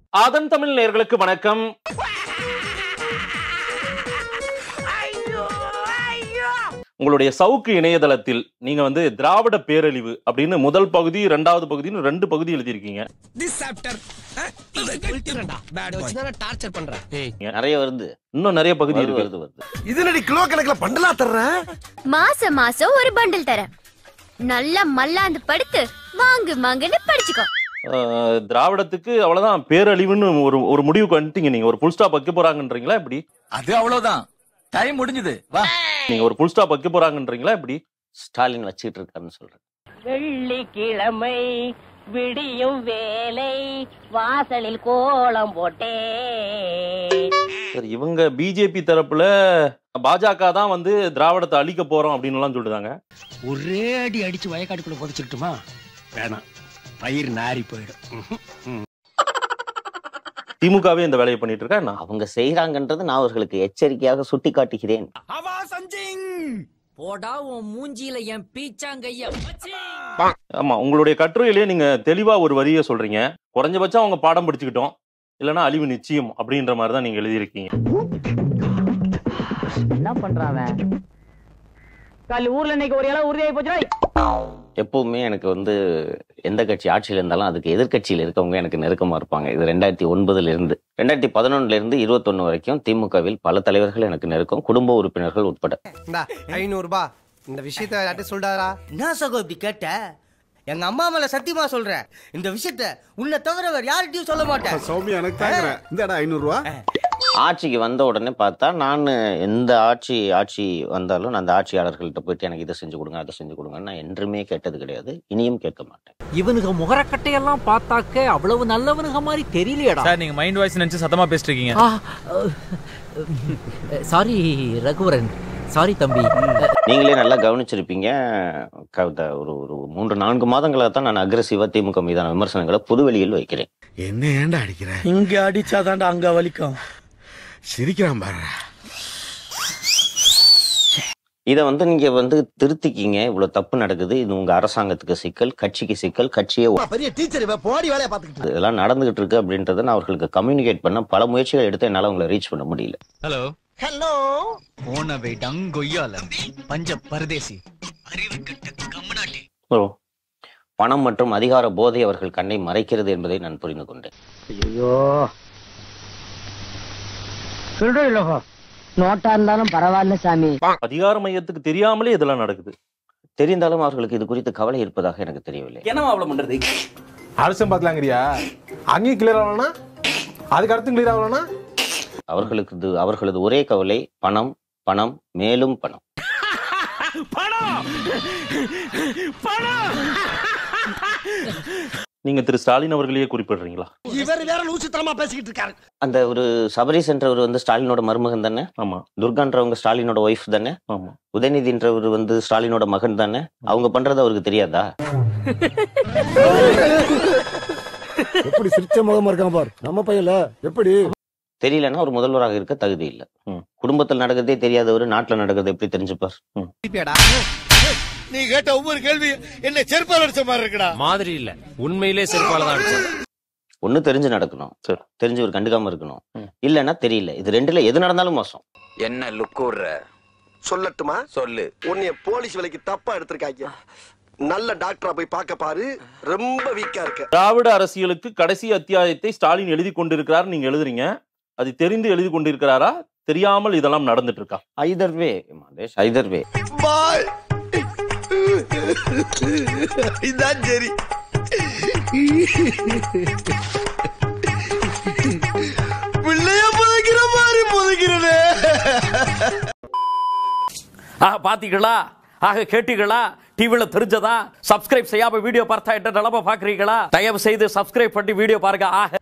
ஆதன் தமிழ் நேயர்களுக்கு வணக்கம் உங்களுடைய சவுக்கு இணையதளத்தில் நீங்க வந்து திராவிட பேரழிவு அப்படின்னு முதல் பகுதி இரண்டாவது பகுதின்னு ரெண்டு பகுதி எழுதியிருக்கீங்க திஸ் சாப்டர் பேட் வச்சு தான் டார்ச்சர் பண்றேன் நிறைய வருது இன்னும் நிறைய பகுதி வருது இருக்கு வருது வருது இது நடி கிலோ கணக்குல பண்டலா தர்றேன் மாசம் மாசம் ஒரு பண்டில் தரேன் நல்லா மல்லாந்து படுத்து வாங்கு வாங்குன்னு படிச்சுக்கோ அஹ், திராவிடத்துக்கு அவ்வளவுதான் பேரழிவுன்னு ஒரு ஒரு முடிவுக்கு வந்துட்டீங்க நீங்க ஒரு புல் ஸ்டாப் வைக்க போறாங்கன்றீங்களா இப்படி அது அவ்வளவுதான் டைம் முடிஞ்சது வா நீங்க ஒரு புல் ஸ்டாப் வைக்க போறாங்கன்றீங்களா இப்படி ஸ்டாலின் வச்சுட்டு இருக்காருன்னு சொல்றேன் வெள்ளிக்கிழமை விடியும் வேலை வாசலில் கோலம் போட்டே சரி இவங்க பிஜேபி தரப்புல பாஜக தான் வந்து திராவிடத்தை அழிக்க போறோம் அப்படின்னு எல்லாம் சொல்லிட்டாங்க ஒரே அடி அடிச்சு வயக்காட்டுக்குள்ள புதைச்சிட்டுமா வேணாம் பயிர் நாரி போயிடும் திமுகவே இந்த வேலையை பண்ணிட்டு இருக்கா என்ன அவங்க செய்யறாங்கன்றது நான் அவர்களுக்கு எச்சரிக்கையாக சுட்டி காட்டுகிறேன் போடா உன் மூஞ்சியில என் பீச்சாங்கைய ஆமா உங்களுடைய கட்டுரையிலேயே நீங்க தெளிவா ஒரு வரியை சொல்றீங்க குறைஞ்சபட்சம் அவங்க பாடம் படிச்சுக்கிட்டோம் இல்லைன்னா அழிவு நிச்சயம் அப்படின்ற மாதிரி தான் நீங்க எழுதியிருக்கீங்க என்ன பண்றான் காலி ஊர்ல இன்னைக்கு ஒரு இலை உறுதியாகி போச்சுடா எப்பவுமே எனக்கு வந்து எந்த கட்சி ஆட்சியில் இருந்தாலும் அதுக்கு எதிர்க்கட்சியில் இருக்கவங்க எனக்கு நெருக்கமா இருப்பாங்க இது ரெண்டாயிரத்தி ஒன்பதுல இருந்து ரெண்டாயிரத்தி பதினொன்னுல இருந்து இருபத்தொன்னு வரைக்கும் திமுகவில் பல தலைவர்கள் எனக்கு நெருக்கம் குடும்ப உறுப்பினர்கள் உட்பட இந்தா ஐநூறு ரூபாய் இந்த விஷயத்த யார்கிட்ட சொல்றாரா என்ன சகோ இப்படி கேட்ட எங்க அம்மா மேல சத்தியமா சொல்றேன் இந்த விஷயத்த உன்னை தவிர வேற யார்கிட்டயும் சொல்ல மாட்டேன் சௌமியா எனக்கு தாங்குறேன் இந்தடா ஐநூறு ரூபா ஆட்சிக்கு வந்த உடனே பார்த்தா நான் எந்த ஆட்சி ஆட்சி வந்தாலும் நான் அந்த ஆட்சியாளர்கள்ட்ட போயிட்டு எனக்கு இதை செஞ்சு கொடுங்க அதை செஞ்சு கொடுங்க நான் என்றுமே கேட்டது கிடையாது இனியும் கேட்க மாட்டேன் இவனுங்க முகரக்கட்டையெல்லாம் பார்த்தாக்க அவ்வளவு நல்லவனுங்க மாதிரி தெரியலையடா சார் நீங்க மைண்ட் வாய்ஸ் நினைச்சு சத்தமா பேசிட்டு இருக்கீங்க சாரி ரகுவரன் சாரி தம்பி நீங்களே நல்லா கவனிச்சிருப்பீங்க கவிதா ஒரு ஒரு மூன்று நான்கு மாதங்களாக தான் நான் அக்ரஸிவா திமுக மீதான விமர்சனங்களை பொதுவெளியில் வைக்கிறேன் என்ன ஏன்டா அடிக்கிற இங்க அடிச்சாதான்டா அங்க வலிக்கும் சிரிக்கிறான் பாரு இதை வந்து நீங்க வந்து திருத்திக்கிங்க இவ்வளவு தப்பு நடக்குது இது உங்க அரசாங்கத்துக்கு சிக்கல் கட்சிக்கு சிக்கல் கட்சியே ஒ- பெரிய டீச்சர் இவ போடி வேலையை பாத்துக்கிட்டு இதெல்லாம் நடந்துகிட்டு இருக்கு அப்படின்றத நான் அவர்களுக்கு கம்யூனிகேட் பண்ண பல முயற்சிகள் எடுத்து என்னால அவங்களை ரீச் பண்ண முடியல ஹலோ ஹலோ போனவே டங்கொய்யால பஞ்ச பரதேசி ஓ. பணம் மற்றும் அதிகார போதை அவர்கள் கண்ணை மறைக்கிறது என்பதை நான் புரிந்து கொண்டேன் ஐயோ சொல்றோம் இல்லப்பா நோட்டா இருந்தாலும் பரவாயில்ல சாமி அதிகார மையத்துக்கு தெரியாமலே இதெல்லாம் நடக்குது தெரிந்தாலும் அவர்களுக்கு இது குறித்து கவலை இருப்பதாக எனக்கு தெரியவில்லை என்னவா அவ்வளவு பண்றது அரசன் பாத்துலாங்கிறியா அங்கேயும் கிளியர் ஆகலனா அதுக்கு அடுத்து கிளியர் ஆகலனா அவர்களுக்கு இது அவர்களது ஒரே கவலை பணம் பணம் மேலும் பணம் நீங்க திரு ஸ்டாலின் அவர்களையே குறிப்பிடுறீங்களா இவர் வேற லூசுத்தனமா பேசிக்கிட்டு இருக்காரு அந்த ஒரு சபரீஸ் என்றவர் வந்து ஸ்டாலினோட மருமகன் தானே ஆமா துர்கான்றவங்க ஸ்டாலினோட ஒய்ஃப் தானே ஆமா உதயநிதின்றவர் வந்து ஸ்டாலினோட மகன் தானே அவங்க பண்றது அவருக்கு தெரியாதா எப்படி சிரிச்ச முகமா இருக்கான் பாரு நம்ம பையல எப்படி தெரியலன்னா ஒரு முதல்வராக இருக்க தகுதி இல்ல ம். குடும்பத்தில் நடக்கிறதே தெரியாதவர் நாட்டுல நடக்கிறது எப்படி தெரிஞ்சுப்பார் நீ கேட்ட ஒவ்வொரு கேள்வி என்ன செருப்பால் அடிச்ச மாதிரி இருக்குடா மாதிரி இல்ல உண்மையிலே செருப்பால தான் அடிச்சேன் ஒண்ணு தெரிஞ்சு நடக்கணும் சரி. தெரிஞ்சு ஒரு கண்டுக்காம இருக்கணும் ம். இல்லன்னா தெரியல இது ரெண்டுல எது நடந்தாலும் மோசம் என்ன லுக்கூர்ற சொல்லட்டுமா சொல்லு உன்னைய போலீஸ் வேலைக்கு தப்பா எடுத்திருக்காங்க நல்ல டாக்டரா போய் பார்க்க பாரு ரொம்ப வீக்கா இருக்க திராவிட அரசியலுக்கு கடைசி அத்தியாயத்தை ஸ்டாலின் எழுதி கொண்டிருக்கிறார் நீங்க எழுதுறீங்க அது தெரிந்து எழுதி கொண்டிருக்கிறாரா தெரியாமல் இதெல்லாம் நடந்துட்டு இருக்கா ஐதர் வே மதேஷ் ஐதர் வே பாய் இதான் சரி பிள்ளைய புதைக்கிற மாதிரி புதைக்கிறனே ஆக பாத்தீங்களா ஆக கேட்டீங்களா டிவில தெரிஞ்சதா சப்ஸ்கிரைப் செய்யாம வீடியோ பார்த்தா என்ன நிலம பாக்குறீங்களா தயவு செய்து சப்ஸ்கிரைப் பண்ணி வீடியோ பாருங்க ஆக